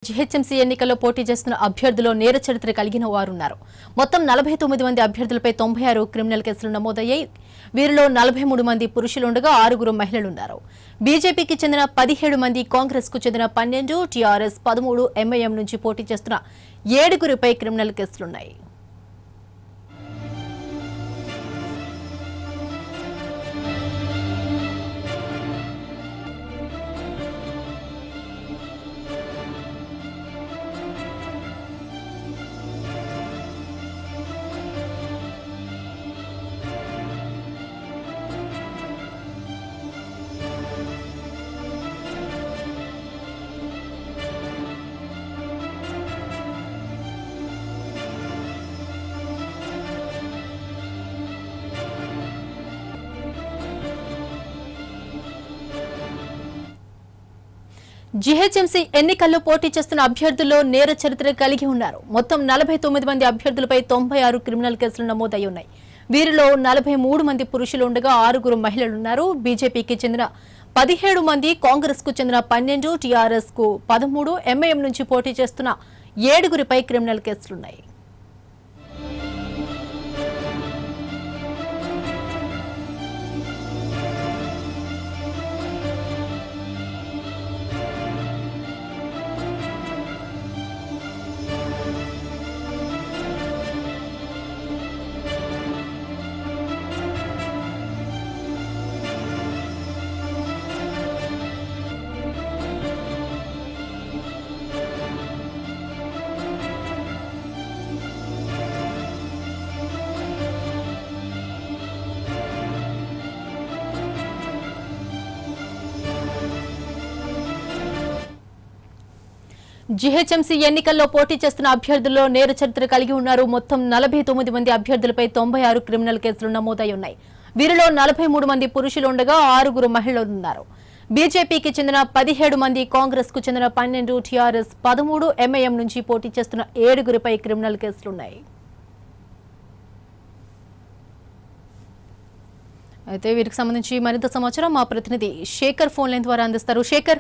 GHMC ఎన్నికల్లో పోటీ చేస్తున్న అభ్యర్థులు నేర చరిత్ర కలిగిన వారున్నారు మొత్తం నలభై తొమ్మిది మంది అభ్యర్థులపై తొంభై ఆరు క్రిమినల్ కేసులు నమోదయ్యాయి వీరిలో నలభై మూడు మంది పురుషులుండగా ఆరుగురు మహిళలున్నారు బీజేపీకి చెందిన పదిహేడు మంది కాంగ్రెస్ కు చెందిన పన్నెండు టీఆర్ఎస్ పదమూడు ఎంఐఎం నుంచి పోటీ చేస్తున్న ఏడుగురిపై క్రిమినల్ కేసులున్నాయి జీహెచ్ఎంసీ ఎన్నికల్లో పోటీ చేస్తున్న అభ్యర్థుల్లో నేర చరిత్ర కలిగి ఉన్నారు మొత్తం నలభై తొమ్మిది మంది అభ్యర్థులపై తొంభై ఆరు క్రిమినల్ కేసులు నమోదై ఉన్నాయి వీరిలో నలభై మూడు మంది పురుషులు ఉండగా ఆరుగురు మహిళలున్నారు బీజేపీకి చెందిన పదిహేడు మంది కాంగ్రెస్ కు చెందిన పన్నెండు టీఆర్ఎస్ కు పదమూడు ఎంఐఎం నుంచి పోటీ చేస్తున్న ఏడుగురిపై క్రిమినల్ కేసులున్నాయి జీహెచ్ఎంసీ ఎన్నికల్లో పోటీ చేస్తున్న అభ్యర్థుల్లో నేర చరిత్ర కలిగి ఉన్నారు మొత్తం నలభై తొమ్మిది మంది అభ్యర్థులపై తొంభై ఆరు క్రిమినల్ కేసులు నమోదై ఉన్నాయి వీరిలో నలభై మూడు మంది పురుషులు ఉండగా ఆరుగురు మహిళలు ఉన్నారు బీజేపీకి చెందిన పదిహేడు మంది కాంగ్రెస్ కు చెందిన పన్నెండు టీఆర్ఎస్ పదమూడు ఎంఐఎం నుంచి పోటీ చేస్తున్న ఏడుగురిపై క్రిమినల్ కేసులున్నాయి అయితే వీరికి సంబంధించి మరింత సమాచారం మా ప్రతినిధి శేఖర్ ఫోన్ లైన్ ద్వారా అందిస్తారు శేఖర్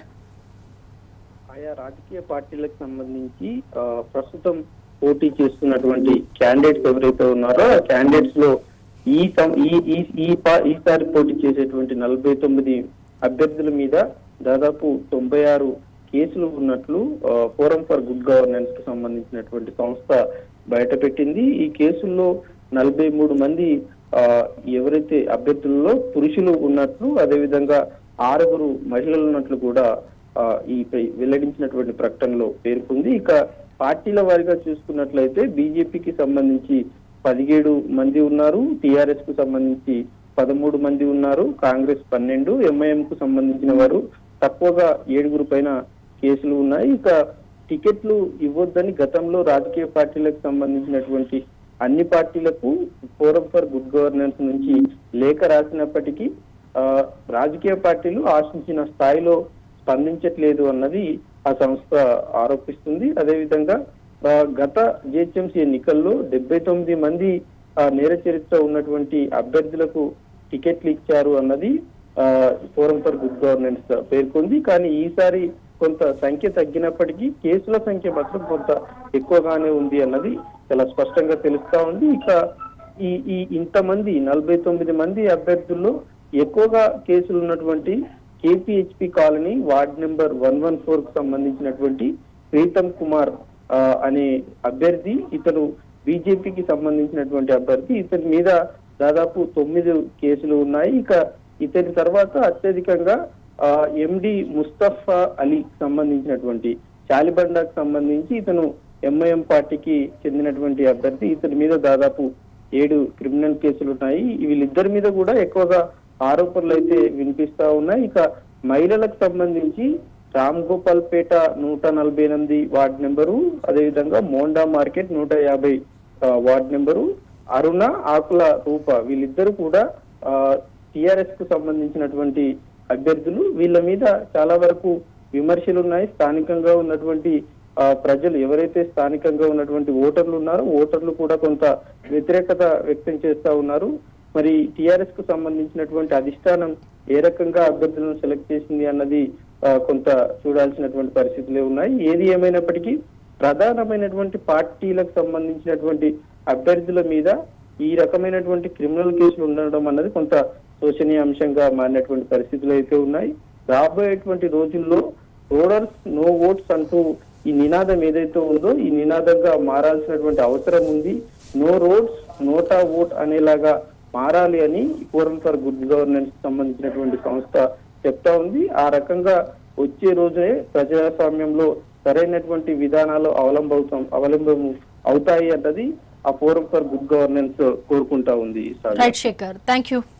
ఆయా రాజకీయ పార్టీలకు సంబంధించి ఆ, ప్రస్తుతం పోటీ చేస్తున్నటువంటి క్యాండిడేట్స్ ఎవరైతే ఉన్నారో ఆ క్యాండిడేట్స్ లో ఈ సం- ఈ ఈ- ఈ పా- ఈసారి పోటీ చేసేటువంటి నలభై తొమ్మిది అభ్యర్థుల మీద దాదాపు తొంభై ఆరు కేసులు ఉన్నట్లు ఫోరం ఫర్ గుడ్ గవర్నెన్స్ కు సంబంధించినటువంటి సంస్థ బయటపెట్టింది ఈ కేసుల్లో నలభై మూడు మంది ఆ, ఎవరైతే అభ్యర్థులలో పురుషులు ఉన్నట్లు అదేవిధంగా ఆరుగురు మహిళలు ఉన్నట్లు కూడా ఆ, ఈ పై- వెల్లడించినటువంటి ప్రకటనలో పేర్కొంది ఇక పార్టీల వారిగా చూసుకున్నట్లయితే బీజేపీకి సంబంధించి పదిహేడు మంది ఉన్నారు టిఆర్ఎస్ కు సంబంధించి పదమూడు మంది ఉన్నారు కాంగ్రెస్ పన్నెండు ఎంఐఎం కు సంబంధించిన వారు తక్కువగా ఏడుగురు పైన కేసులు ఉన్నాయి ఇక టికెట్లు ఇవ్వొద్దని గతంలో రాజకీయ పార్టీలకు సంబంధించినటువంటి అన్ని పార్టీలకు ఫోరం ఫర్ గుడ్ గవర్నెన్స్ నుంచి లేఖ రాసినప్పటికీ ఆ, రాజకీయ పార్టీలు ఆశించిన స్థాయిలో స్పందించట్లేదు అన్నది ఆ సంస్థ ఆరోపిస్తుంది అదేవిధంగా ఆ, గత జిహెచ్ఎంసీ ఎన్నికల్లో డెబ్బై తొమ్మిది మంది ఆ, నేర చరిత్ర ఉన్నటువంటి అభ్యర్థులకు టికెట్లు ఇచ్చారు అన్నది ఆ, ఫోరం ఫర్ గుడ్ గవర్నెన్స్ పేర్కొంది కానీ ఈసారి కొంత సంఖ్య తగ్గినప్పటికీ కేసుల సంఖ్య మాత్రం కొంత ఎక్కువగానే ఉంది అన్నది చాలా స్పష్టంగా తెలుస్తా ఉంది ఇక ఈ ఈ ఇంతమంది నలభై తొమ్మిది మంది అభ్యర్థుల్లో ఎక్కువగా కేసులు ఉన్నటువంటి KPHB colony ward number one one four కు సంబంధించినటువంటి ప్రీతం కుమార్ ఆ, అనే అభ్యర్థి ఇతను బీజేపీకి సంబంధించినటువంటి అభ్యర్థి ఇతని మీద దాదాపు తొమ్మిది కేసులు ఉన్నాయి ఇక ఇతని తర్వాత అత్యధికంగా ఎండి ముస్తఫా అలీ సంబంధించినటువంటి చాలిబండాకు సంబంధించి ఇతను ఎంఐఎం పార్టీకి చెందినటువంటి అభ్యర్థి ఇతని మీద దాదాపు ఏడు క్రిమినల్ కేసులు ఉన్నాయి వీళ్ళిద్దరి మీద కూడా ఎక్కువగా ఆరోపణలు అయితే వినిపిస్తా ఉన్నాయి ఇక మహిళలకు సంబంధించి రామ్ గోపాల్ పేట నూట నలభై ఎనిమిది వార్డ్ నెంబరు అదేవిధంగా మోండా మార్కెట్ నూట యాభై ఆ, వార్డ్ నెంబరు అరుణ ఆకుల రూప వీళ్ళిద్దరూ కూడా టిఆర్ఎస్ కు సంబంధించినటువంటి అభ్యర్థులు వీళ్ళ మీద చాలా వరకు విమర్శలు ఉన్నాయి స్థానికంగా ఉన్నటువంటి ఆ, ప్రజలు ఎవరైతే స్థానికంగా ఉన్నటువంటి ఓటర్లు ఉన్నారో ఓటర్లు కూడా కొంత వ్యతిరేకత వ్యక్తం చేస్తా ఉన్నారు మరి టిఆర్ఎస్ కు సంబంధించినటువంటి అధిష్టానం ఏ రకంగా అభ్యర్థులను సెలెక్ట్ చేసింది అన్నది ఆ, కొంత చూడాల్సినటువంటి పరిస్థితులే ఉన్నాయి ఏది ఏమైనప్పటికీ ప్రధానమైనటువంటి పార్టీలకు సంబంధించినటువంటి అభ్యర్థుల మీద ఈ రకమైనటువంటి క్రిమినల్ కేసులు ఉండడం అన్నది కొంత శోచనీయాంశంగా మారినటువంటి పరిస్థితులు అయితే ఉన్నాయి రాబోయేటువంటి రోజుల్లో ఓడర్స్ నో ఓట్స్ అంటూ ఈ నినాదం ఏదైతే ఉందో ఈ నినాదంగా మారాల్సినటువంటి అవసరం ఉంది నో రోడ్స్ నోటా ఓట్ అనేలాగా మారాలి అని ఫోరం ఫర్ గుడ్ గవర్నెన్స్ సంబంధించినటువంటి సంస్థ చెప్తా ఉంది ఆ రకంగా వచ్చే రోజే ప్రజాస్వామ్యంలో సరైనటువంటి విధానాలు అవలంబవుతాం అవలంబం అవుతాయి అన్నది ఆ ఫోరం ఫర్ గుడ్ గవర్నెన్స్ కోరుకుంటా ఉంది sir right Shekhar thank you